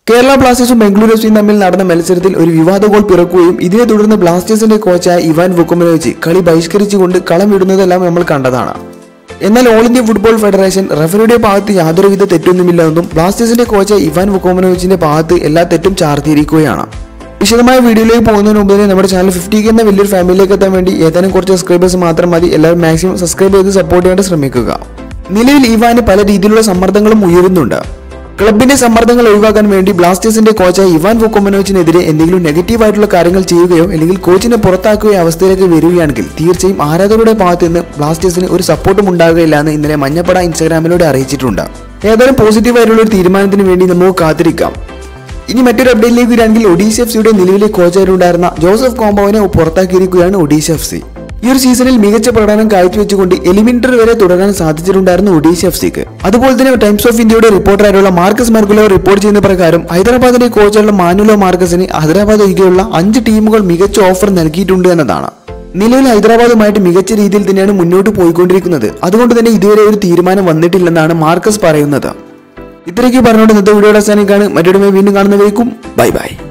Kerala ബ്ലാസ്റ്റേഴ്സും Bengaluru F സിയും തമ്മിൽ നടന്ന മത്സരത്തിൽ ഒരു വിവാദ ഗോൾ പിറക്കുകയും ഇതിനെ തുടർന്ന് ബ്ലാസ്റ്റേഴ്സിന്റെ കോച്ചായ ഇവാൻ വുക്കുമനോവിച്ച് കളി ബഹിഷ്കരിച്ചുകൊണ്ട് കളം വിടുന്നതെല്ലാം നമ്മൾ കണ്ടതാണ് എന്നാൽ ഓൾ ഇന്ത്യ ഫുട്ബോൾ ഫെഡറേഷൻ റഫറിയുടെ ഭാഗത്ത് യാതൊരുവിധ തെറ്റൊന്നുമില്ലെന്നും ബ്ലാസ്റ്റേഴ്സിന്റെ കോച്ച് ഇവാൻ വുക്കോമനോവിച്ചിന്റെ ഭാഗത്ത് എല്ലാ തെറ്റും ചാർത്തിയിരിക്കുകയാണ് വിശദമായ വീഡിയോയിലേക്ക് പോകുന്നതിന് മുമ്പ് തന്നെ നമ്മുടെ ചാനൽ ഫിഫ്റ്റി എന്ന വലിയൊരു ഫാമിലിയിലേക്ക് എത്താൻ വേണ്ടി ഏതാനും കുറച്ച് സബ്സ്ക്രൈബേഴ്സ് മാത്രം മതി എല്ലാവരും മാക്സിമം സബ്സ്ക്രൈബ് ചെയ്ത് സപ്പോർട്ട് ചെയ്യാൻ ശ്രമിക്കുക നിലവിൽ ഇവാന് പല രീതിയിലുള്ള സമ്മർദ്ദങ്ങളും ഉയരുന്നുണ്ട് ക്ലബിന്റെ സമ്മർദ്ദങ്ങൾ ഒഴിവാക്കാൻ വേണ്ടി ബ്ലാസ്റ്റേഴ്സിന്റെ കോച്ചായ ഇവാൻ വൊക്കോമനോവിച്ചിനെതിരെ എന്തെങ്കിലും നെഗറ്റീവ് ആയിട്ടുള്ള കാര്യങ്ങൾ ചെയ്യുകയോ അല്ലെങ്കിൽ കോച്ചിനെ പുറത്താക്കുകയോ അവസ്ഥയിലേക്ക് വരികയാണെങ്കിൽ തീർച്ചയായും ആരാധകരുടെ ഭാഗത്ത് നിന്ന് ബ്ലാസ്റ്റേഴ്സിന് ഒരു സപ്പോർട്ടും ഉണ്ടാകുകയില്ല എന്ന് ഇന്നലെ മഞ്ഞപ്പട ഇൻസ്റ്റാഗ്രാമിലൂടെ അറിയിച്ചിട്ടുണ്ട് ഏതായാലും പോസിറ്റീവ് ആയിട്ടുള്ള ഒരു തീരുമാനത്തിന് വേണ്ടി നമുക്ക് കാത്തിരിക്കാം ഇനി മറ്റൊരു അപ്ഡേറ്റിലേക്ക് വരികയാണെങ്കിൽ ഒഡീഷ എഫ് സിയുടെ നിലവിലെ കോച്ചായിട്ടുണ്ടായിരുന്ന ജോസഫ് കോംബോവിനെ പുറത്താക്കിയിരിക്കുകയാണ് ഒഡീഷ എഫ് സി ഈ ഒരു സീസണിൽ മികച്ച പ്രകടനം കാഴ്ചവെച്ചുകൊണ്ട് എലിമിനേറ്റർ വരെ തുടരാൻ സാധിച്ചിട്ടുണ്ടായിരുന്നു ഒഡീഷ എഫ് സിക്ക് അതുപോലെ തന്നെ ടൈംസ് ഓഫ് ഇന്ത്യയുടെ റിപ്പോർട്ടറായിട്ടുള്ള മാർക്കസ് മർഗുലോ റിപ്പോർട്ട് ചെയ്യുന്ന പ്രകാരം ഹൈദരാബാദിന്റെ കോച്ചുള്ള മാനുലോ മാർക്കസിന് ഹൈദരാബാദ് ഒഴികെയുള്ള അഞ്ച് ടീമുകൾ മികച്ച ഓഫർ നൽകിയിട്ടുണ്ട് എന്നതാണ് നിലവിൽ ഹൈദരാബാദുമായിട്ട് മികച്ച രീതിയിൽ തന്നെയാണ് മുന്നോട്ട് പോയിക്കൊണ്ടിരിക്കുന്നത് അതുകൊണ്ട് തന്നെ ഇതുവരെ ഒരു തീരുമാനം വന്നിട്ടില്ലെന്നാണ് മാർക്കസ് പറയുന്നത് ഇത്രയൊക്കെ പറഞ്ഞുകൊണ്ട് ഇന്നത്തെ വീഡിയോ അവസാനിക്കാണ് മറ്റൊരു വീണ്ടും കാണുന്നവരേക്കും ബൈ ബൈ